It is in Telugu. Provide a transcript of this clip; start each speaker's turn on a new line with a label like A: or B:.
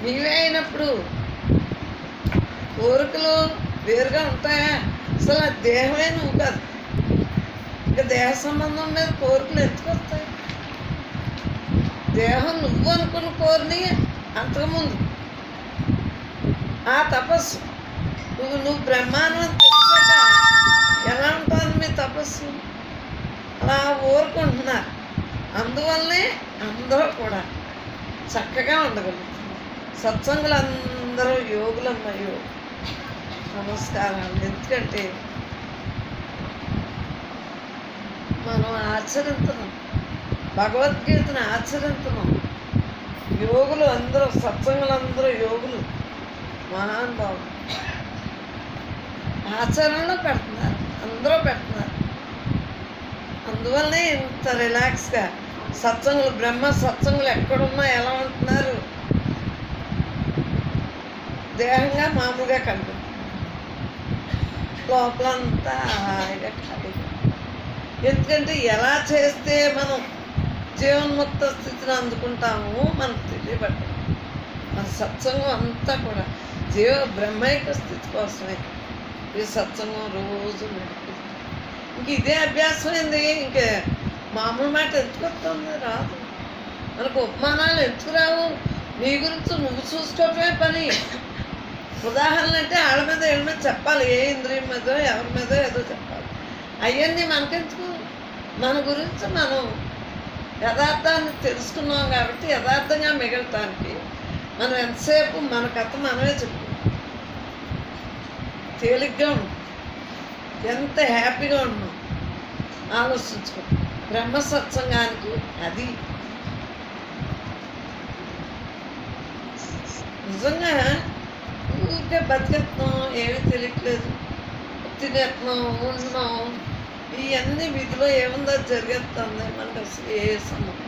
A: నీవే అయినప్పుడు కోరికలు వేరుగా ఉంటాయా అసలు ఆ దేహమే నువ్వు కాదు ఇంకా దేహ సంబంధం మీద కోరికలు ఎందుకు వస్తాయి దేహం నువ్వు అనుకున్న కోరిని అంతకుముందు ఆ తపస్సు నువ్వు నువ్వు బ్రహ్మాండం తెలిసాక ఎలా ఉంటుంది మీ తపస్సు అలా ఊరుకుంటున్నారు అందువల్లనే అందరూ కూడా చక్కగా ఉండగలుగుతున్నారు సత్సంగులు అందరూ యోగులమ్మయ్యో నమస్కారాలు ఎందుకంటే మనం ఆచరిస్తున్నాం భగవద్గీతను ఆచరిస్తున్నాం యోగులు అందరూ సత్సంగులు అందరూ యోగులు మహానుభావులు ఆచరణలో పెడుతున్నారు అందరూ పెడుతున్నారు అందువల్లనే ఇంత రిలాక్స్గా సత్సంగులు బ్రహ్మ సత్సంగులు ఎక్కడున్నా ఎలా ఉంటున్నారు దేహంగా మామూలుగా కనిపిస్తుంది లోపలంతా హాయిగా ఖాళీగా ఎందుకంటే ఎలా చేస్తే మనం జీవన్ముక్త స్థితిని అందుకుంటామో మనకు తెలియబడ్డాం మన సత్సంగం అంతా కూడా జీవ బ్రహ్మైక స్థితి కోసమే ఈ సత్సంగం రోజు నడిపి ఇంక ఇదే అభ్యాసం ఏంది ఇంక మామూలు మాట ఎందుకు వస్తుంది రాదు మనకు ఉపమానాలు ఎందుకు రావు నీ గురించి నువ్వు చూసుకోవటమే పని ఉదాహరణ అంటే వాళ్ళ మీద వీళ్ళ మీద చెప్పాలి ఏ ఇంద్రియం మీదో ఎవరి మీదో ఏదో చెప్పాలి అవన్నీ మనకెందుకు మన గురించి మనం యథార్థాన్ని తెలుసుకున్నాం కాబట్టి యథార్థంగా మిగలటానికి మనం ఎంతసేపు మన కథ మనమే చెప్పుకుంటాం తేలిగ్గా ఉన్నాం ఎంత హ్యాపీగా ఉన్నాం ఆలోచించుకో బ్రహ్మ సత్సంగానికి అది నిజంగా ఊరికే బతికేస్తున్నాం ఏమీ తెలియట్లేదు తినేస్తున్నాం ఉంటున్నాం ఇవన్నీ విధిలో ఏముందో జరిగేస్తుంది మనకు అసలు ఏ సంబంధం